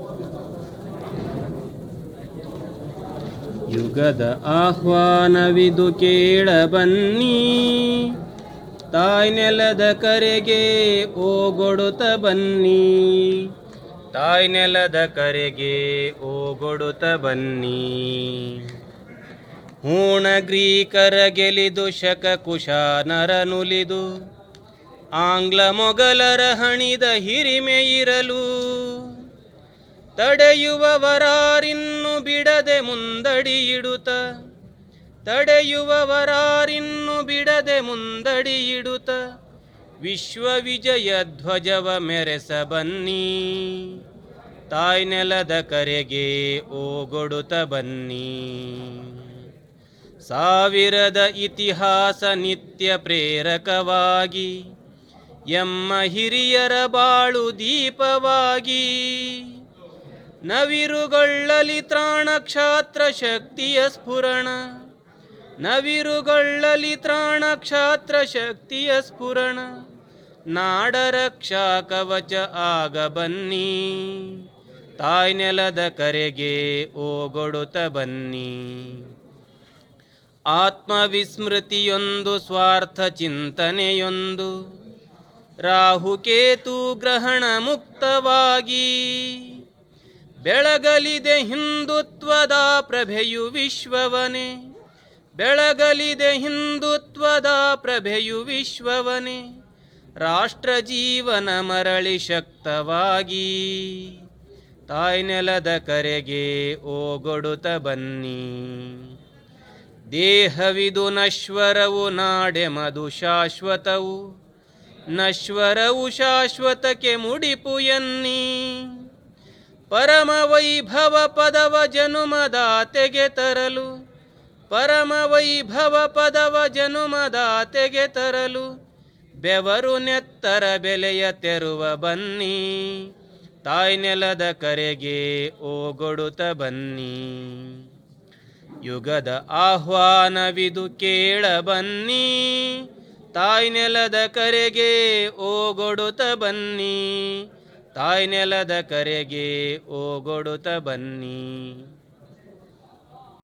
ಯುಗದ ಆಹ್ವಾನವಿದು ಕೇಳ ಬನ್ನಿ ತಾಯ್ ನೆಲದ ಕರೆಗೆ ಓಗೊಡುತ್ತ ಬನ್ನಿ ತಾಯ್ ನೆಲದ ಕರೆಗೆ ಓಗೊಡುತ್ತ ಬನ್ನಿ ಹೂಣಗ್ರೀಕರ ಗೆಲಿದು ಶಕ ಕುಶಾನರನುಲಿದು ಆಂಗ್ಲ ಮೊಘಲರ ಹಣಿದ ಹಿರಿಮೆ ಇರಲು ತಡೆಯುವವರಾರಿನ್ನು ಬಿಡದೆ ಮುಂದಡಿಯಿಡುತ್ತ ತಡೆಯುವವರಾರಿನ್ನು ಬಿಡದೆ ಮುಂದಡಿಯಿಡುತ್ತ ವಿಶ್ವ ವಿಜಯ ಧ್ವಜವ ಮೆರೆಸ ಬನ್ನಿ ತಾಯ್ ನೆಲದ ಕರೆಗೆ ಓಗೊಡುತ್ತ ಬನ್ನಿ ಸಾವಿರದ ಇತಿಹಾಸ ನಿತ್ಯ ಪ್ರೇರಕವಾಗಿ ಎಮ್ಮ ಹಿರಿಯರ ಬಾಳು ದೀಪವಾಗಿ ನವಿರುಗೊಳ್ಳಲಿ ತ್ರಾಣ ಕ್ಷಾತ್ರ ಶಕ್ತಿಯ ಸ್ಫುರಣ ನವಿರುಗೊಳ್ಳಲಿ ತ್ರಾಣ ಕ್ಷಾತ್ರ ಶಕ್ತಿಯ ಸ್ಫುರಣ ನಾಡ ರಕ್ಷಾ ಕವಚ ಆಗ ಬನ್ನಿ ತಾಯ್ ನೆಲದ ಕರೆಗೆ ಓಗೊಡುತ್ತ ಬನ್ನಿ ಆತ್ಮವಿಸ್ಮೃತಿಯೊಂದು ಸ್ವಾರ್ಥ ಚಿಂತನೆಯೊಂದು ರಾಹುಕೇತು ಗ್ರಹಣ ಮುಕ್ತವಾಗಿ ಬೆಳಗಲಿದೆ ಹಿಂದುತ್ವದ ಪ್ರಭೆಯು ವಿಶ್ವವನೇ ಬೆಳಗಲಿದೆ ಹಿಂದುತ್ವದ ಪ್ರಭೆಯು ವಿಶ್ವವನೇ ರಾಷ್ಟ್ರ ಜೀವನ ಮರಳಿ ಶಕ್ತವಾಗಿ ತಾಯ್ ನೆಲದ ಕರೆಗೆ ಓಗೊಡುತ್ತ ಬನ್ನಿ ದೇಹವಿದು ನಶ್ವರವು ನಾಡೆ ಮಧು ಶಾಶ್ವತವು ನಶ್ವರವು ಶಾಶ್ವತಕ್ಕೆ ಮುಡಿಪು ಎನ್ನಿ ಪರಮ ವೈಭವ ಪದವ ಜನುಮದಾತೆಗೆ ತರಲು ಪರಮ ವೈಭವ ಪದವ ಜನುಮದಾತೆಗೆ ತರಲು ಬೆವರು ನೆತ್ತರ ಬೆಲೆಯ ತೆರುವ ಬನ್ನಿ ತಾಯ್ ನೆಲದ ಕರೆಗೆ ಓಗೊಡುತ್ತ ಬನ್ನಿ ಯುಗದ ಆಹ್ವಾನವಿದು ಕೇಳ ಬನ್ನಿ ತಾಯ್ ನೆಲದ ಕರೆಗೆ ಓಗೊಡುತ್ತ ಬನ್ನಿ ತಾಯ್ ನೆಲದ ಕರೆಗೆ ಓಗೊಡುತ್ತ ಬನ್ನಿ